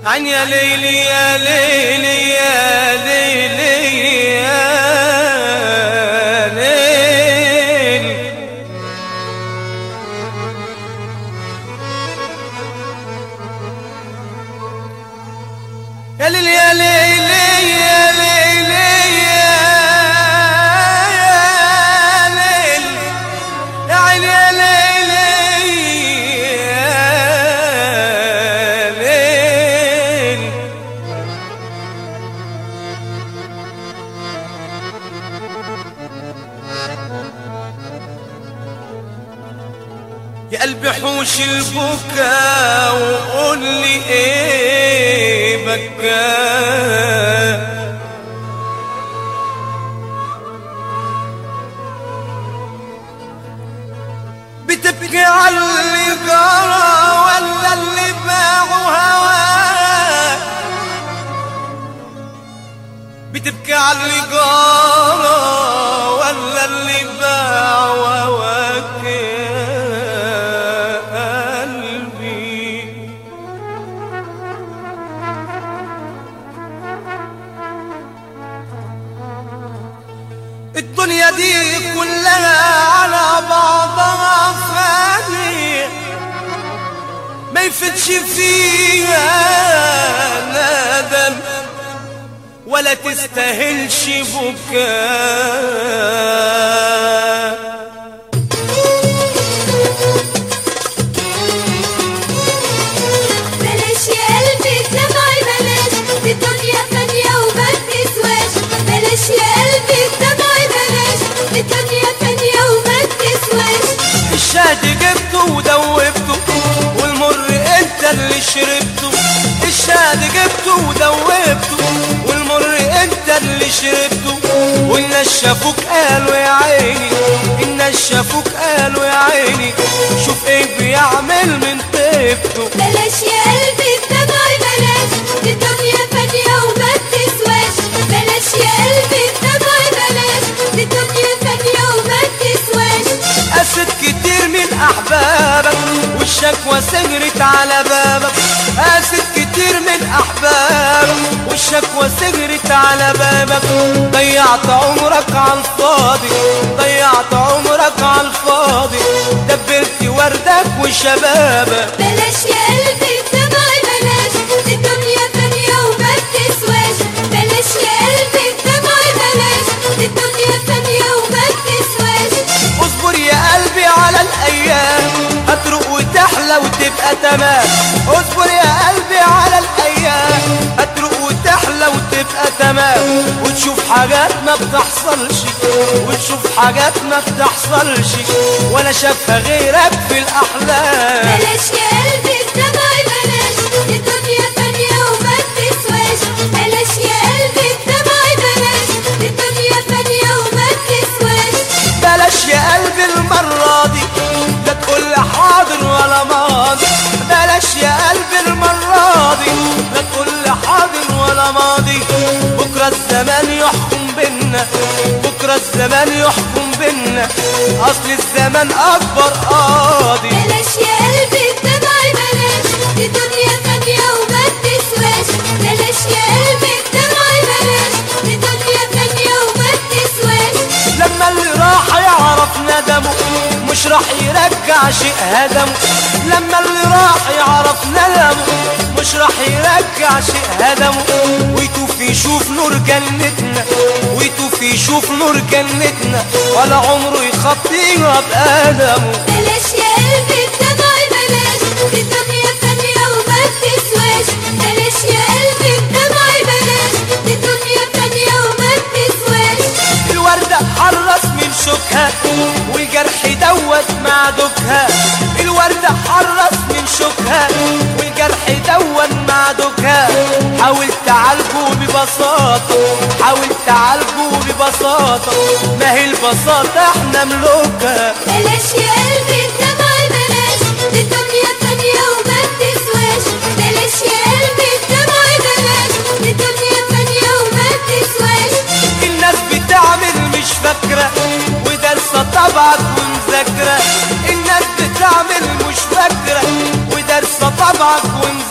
عن يا ليلي يا ليلي يا ليلي يا ليلي يا ليلي يا ليلي يا ليلي يا ليلي يا عيني يا ليلي يا ليلي يا قلبي حوش البكا وقول لي ايه بكى بتبكي على اللي جرى ولا اللي باعوا هواه بتبكي على اللي جرى ولا اللي باعوا هواك يا قلبي الدنيا دي كلها على بعضها فانية ما يفتش فيها ندم ولا تستاهلش بكاء بلاش يا قلبي الدمع بلاش دي الدنيا فانية وما بتسواش بلاش يا قلبي الدمع بلاش دي الدنيا فانية وما بتسواش الشهد جبته ودوبته والمر انت اللي شربته الشهد جبته ودوبته والمر انت اللي شربته والناس شافوك قالوا يا عيني الناس شافوك قالوا يا عيني شوف ايه بيعمل من طيبته بلاش يا قلبي الدمع بلاش دي الدنيا فانية وما بتسواش بلاش يا قلبي الدمع بلاش دي الدنيا فانية وما بتسواش قست كتير من احبابك والشكوى سهرت على بابك قست كتير من احبابك والشكوى سهرت على بابك ضيعت عمرك على الفاضي ضيعت عمرك على الفاضي دبرت وردك وشبابك بلاش يا قلبي الدمع بلاش دي الدنيا فانية وما بتسواش بلاش يا قلبي الدمع بلاش دي الدنيا فانية وما بتسواش اصبر يا قلبي على الايام هتروق وتحلى وتبقى تمام اصبر يا قلبي على الايام هتروق وتحلى وتبقى تمام وتشوف حاجات ما بتحصلش وتشوف حاجات ما بتحصلش ولا شافها غيرك في الاحلام بلاش يا قلبي الدمع بلاش دي الدنيا فانية وما بتسواش بلاش يا قلبي الدمع بلاش دي الدنيا فانية وما بتسواش بلاش يا قلبي المرة دي لا تقول لي حاضر ولا ماضي بلاش يا قلبي المرة دي لا تقول لي حاضر ولا ماضي بكرة الزمان يحكم بينا بكرة الزمان يحكم بينا أصل الزمان أكبر قاضي بلاش يا قلبي الدمع بلاش دي الدنيا فانية وما بتسواش بلاش يا قلبي الدمع بلاش دي الدنيا فانية وما بتسواش لما اللي راح يعرف ندمه مش راح يرجع شيء هدمه لما اللي راح يعرف ندمه مش راح يرجع شيء هدمه ويتوف يشوف نور جنتنا ويتوف يشوف نور جنتنا ولا عمره يخطيها بقدمه بلاش يا قلبي الدمع بلاش دي الدنيا فانية وما بتسواش بلاش يا قلبي الدمع بلاش دي الدنيا فانية وما بتسواش الوردة حرص من شوكها والجرح دوت مع دوكها الوردة حرص من شوكها والجرح دوت مع دوكها حاول تعالجه ببساطة حاول تعالجه ببساطة ما هي البساطة احنا ملوكها بلاش يا قلبي الدمع بلاش دي الدنيا فانية وما بتسواش بلاش يا قلبي الدمع بلاش دي الدنيا فانية وما بتسواش الناس بتعمل مش فاكرة ودارسة طبعك ومذاكرة الناس بتعمل مش فاكرة ودارسة طبعك ومذاكرة